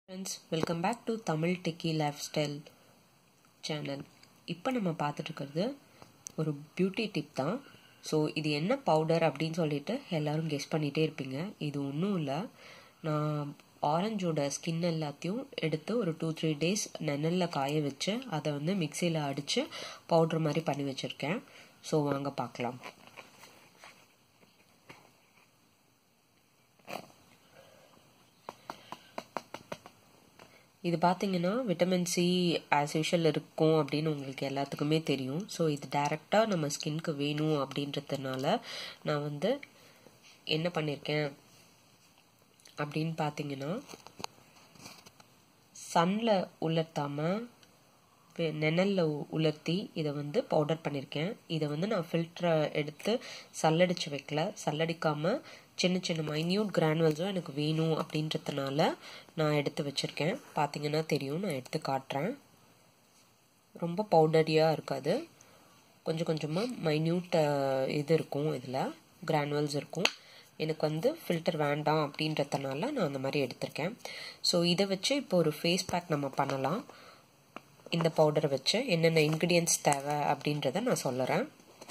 friends welcome back to Tamil techie lifestyle channel இப்போ நம்ம பார்த்துட்டு இருக்கிறது ஒரு பியூட்டி டிப் தான் ஸோ இது என்ன பவுடர் அப்படின்னு சொல்லிட்டு எல்லாரும் கெஸ் பண்ணிகிட்டே இருப்பீங்க இது ஒன்றும் இல்லை நான் ஆரஞ்சோட ஸ்கின் எல்லாத்தையும் எடுத்து ஒரு டூ த்ரீ டேஸ் நெனலில் காய வச்சு அதை வந்து மிக்சியில் அடித்து பவுட்ரு மாதிரி பண்ணி வச்சுருக்கேன் ஸோ வாங்க பார்க்கலாம் இது பார்த்தீங்கன்னா விட்டமின் சி ஆஸ் யூஷுவல் இருக்கும் அப்படின்னு உங்களுக்கு எல்லாத்துக்குமே தெரியும் ஸோ இது டைரெக்டாக நம்ம ஸ்கின்க்கு வேணும் அப்படின்றதுனால நான் வந்து என்ன பண்ணியிருக்கேன் அப்படின்னு பார்த்தீங்கன்னா சன்னில் உலர்த்தாமல் நெனலில் உலர்த்தி இதை வந்து பவுடர் பண்ணியிருக்கேன் இதை வந்து நான் ஃபில்டரை எடுத்து சல்லடிச்சு வைக்கல சல்லடிக்காமல் சின்ன சின்ன மைன்யூட் கிரானுவல்ஸும் எனக்கு வேணும் அப்படின்றதுனால நான் எடுத்து வச்சுருக்கேன் பார்த்தீங்கன்னா தெரியும் நான் எடுத்து காட்டுறேன் ரொம்ப பவுடரியாக இருக்காது கொஞ்சம் கொஞ்சமாக மைன்யூட் இது இருக்கும் இதில் கிரானுவல்ஸ் இருக்கும் எனக்கு வந்து ஃபில்டர் வேண்டாம் அப்படின்றதுனால நான் அந்த மாதிரி எடுத்திருக்கேன் ஸோ இதை வச்சு இப்போ ஒரு ஃபேஸ் பேக் நம்ம பண்ணலாம் இந்த பவுடரை வச்சு என்னென்ன இன்க்ரீடியன்ஸ் தேவை அப்படின்றத நான் சொல்லுறேன்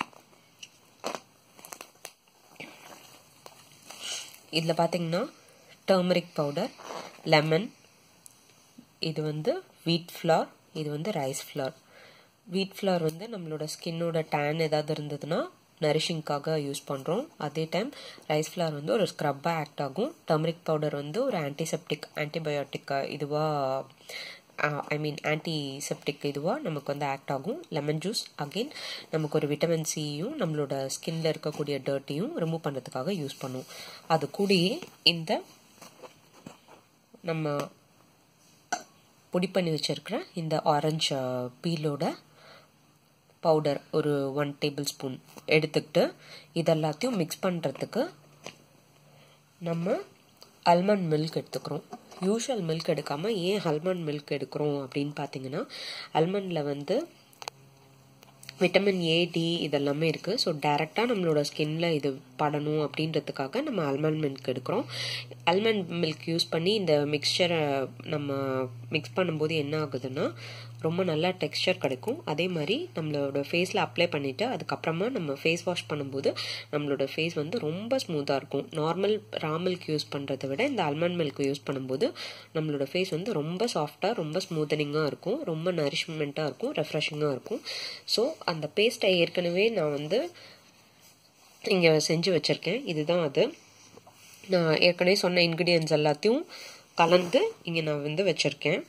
இதில் பார்த்தீங்கன்னா டர்மரிக் பவுடர் லெமன் இது வந்து வீட் ஃப்ளார் இது வந்து ரைஸ் ஃப்ளார் வீட் ஃப்ளார் வந்து நம்மளோட ஸ்கின்னோட டேன் ஏதாவது இருந்ததுன்னா நரிஷிங்காக யூஸ் பண்ணுறோம் அதே டைம் ரைஸ் ஃப்ளார் வந்து ஒரு ஸ்க்ரப்பாக ஆக்ட் ஆகும் டர்மரிக் பவுடர் வந்து ஒரு ஆன்டிசெப்டிக் ஆன்டிபயோட்டிக் இதுவாக ஐ மீன் ஆன்டிசெப்டிக் இதுவாக நமக்கு வந்து ஆக்ட் ஆகும் லெமன் ஜூஸ் அகெயின் நமக்கு ஒரு விட்டமின் சியும் நம்மளோட ஸ்கின்ல இருக்கக்கூடிய டர்ட்டையும் ரிமூவ் பண்ணுறதுக்காக யூஸ் பண்ணும் அது கூடயே இந்த நம்ம பொடி பண்ணி வச்சிருக்கிற இந்த ஆரஞ்சு பீலோட பவுடர் ஒரு ஒன் டேபிள் ஸ்பூன் எடுத்துக்கிட்டு இதெல்லாத்தையும் மிக்ஸ் பண்ணுறதுக்கு நம்ம அல்மண்ட் மில்க் எடுத்துக்கிறோம் யூஷுவல் மில்க் எடுக்காமல் ஏன் அல்மண்ட் மில்க் எடுக்கிறோம் அப்படின்னு பார்த்தீங்கன்னா அல்மண்டில் வந்து விட்டமின் ஏ டி இதெல்லாமே இருக்குது ஸோ டைரெக்டாக நம்மளோட ஸ்கின்ல இது படணும் அப்படின்றதுக்காக நம்ம அல்மண்ட் மில்க் எடுக்கிறோம் அல்மண்ட் மில்க் யூஸ் பண்ணி இந்த மிக்சரை நம்ம மிக்ஸ் பண்ணும்போது என்ன ஆகுதுன்னா ரொம்ப நல்லா டெக்ஸ்டர் கிடைக்கும் அதே மாதிரி நம்மளோட ஃபேஸில் அப்ளை பண்ணிவிட்டு அதுக்கப்புறமா நம்ம ஃபேஸ் வாஷ் பண்ணும்போது நம்மளோட ஃபேஸ் வந்து ரொம்ப ஸ்மூத்தாக இருக்கும் நார்மல் ரா மில்க் யூஸ் பண்ணுறதை விட இந்த அல்மண்ட் மில்க் யூஸ் பண்ணும்போது நம்மளோட ஃபேஸ் வந்து ரொம்ப சாஃப்டாக ரொம்ப ஸ்மூத்தனிங்காக இருக்கும் ரொம்ப நரிஷ்மெண்ட்டாக இருக்கும் ரெஃப்ரெஷிங்காக இருக்கும் ஸோ அந்த பேஸ்ட்டை ஏற்கனவே நான் வந்து இங்கே செஞ்சு வச்சுருக்கேன் இதுதான் அது நான் ஏற்கனவே சொன்ன இன்க்ரீடியன்ஸ் எல்லாத்தையும் கலந்து இங்கே நான் வந்து வச்சுருக்கேன்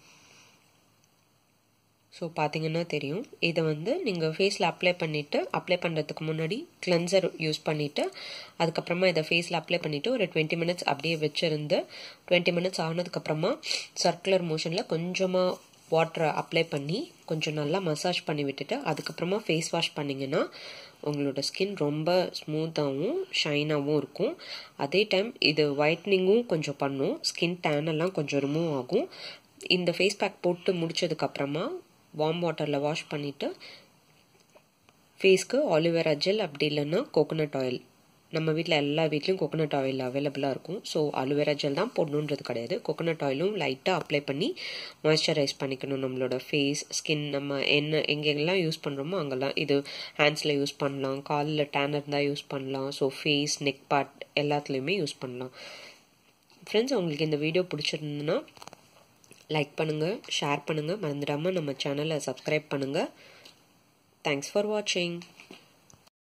ஸோ பார்த்தீங்கன்னா தெரியும் இதை வந்து நீங்கள் ஃபேஸில் அப்ளை பண்ணிவிட்டு அப்ளை பண்ணுறதுக்கு முன்னாடி கிளென்சர் யூஸ் பண்ணிவிட்டு அதுக்கப்புறமா இதை ஃபேஸில் அப்ளை பண்ணிவிட்டு ஒரு டுவெண்ட்டி மினிட்ஸ் அப்படியே வச்சுருந்து டுவெண்ட்டி மினிட்ஸ் ஆனதுக்கப்புறமா சர்க்குலர் மோஷனில் கொஞ்சமாக வாட்டரை அப்ளை பண்ணி கொஞ்சம் நல்லா மசாஜ் பண்ணி விட்டுட்டு அதுக்கப்புறமா ஃபேஸ் வாஷ் பண்ணிங்கன்னா உங்களோட ஸ்கின் ரொம்ப ஸ்மூத்தாகவும் ஷைனாகவும் இருக்கும் அதே டைம் இது ஒயிட்னிங்கும் கொஞ்சம் பண்ணும் ஸ்கின் டேன் எல்லாம் கொஞ்சம் ரிமூவ் ஆகும் இந்த ஃபேஸ் பேக் போட்டு முடிச்சதுக்கப்புறமா வார்ம் வாட்டரில் வாஷ் பண்ணிவிட்டு ஃபேஸ்க்கு ஆலிவேரா ஜெல் அப்படி இல்லைன்னா கோகோனட் ஆயில் நம்ம வீட்டில் எல்லா வீட்லேயும் கோகோனட் ஆயில் அவைலபிளாக இருக்கும் ஸோ அலுவேரா ஜெல் தான் போடணுன்றது கிடையாது கோகோனட் ஆயிலும் லைட்டாக அப்ளை பண்ணி மாய்ஸ்சரைஸ் பண்ணிக்கணும் நம்மளோட ஃபேஸ் ஸ்கின் நம்ம என்ன எங்கெங்கெல்லாம் யூஸ் பண்ணுறோமோ அங்கெல்லாம் இது ஹேண்ட்ஸில் யூஸ் பண்ணலாம் காலில் டேன் இருந்தால் யூஸ் பண்ணலாம் ஸோ ஃபேஸ் நெக் பார்ட் எல்லாத்துலேயுமே யூஸ் பண்ணலாம் ஃப்ரெண்ட்ஸ் உங்களுக்கு இந்த வீடியோ பிடிச்சிருந்ததுன்னா லைக் பண்ணுங்கள் ஷேர் பண்ணுங்கள் மறந்துடாமல் நம்ம சேனலை சப்ஸ்கிரைப் பண்ணுங்கள் தேங்க்ஸ் ஃபார் வாட்சிங்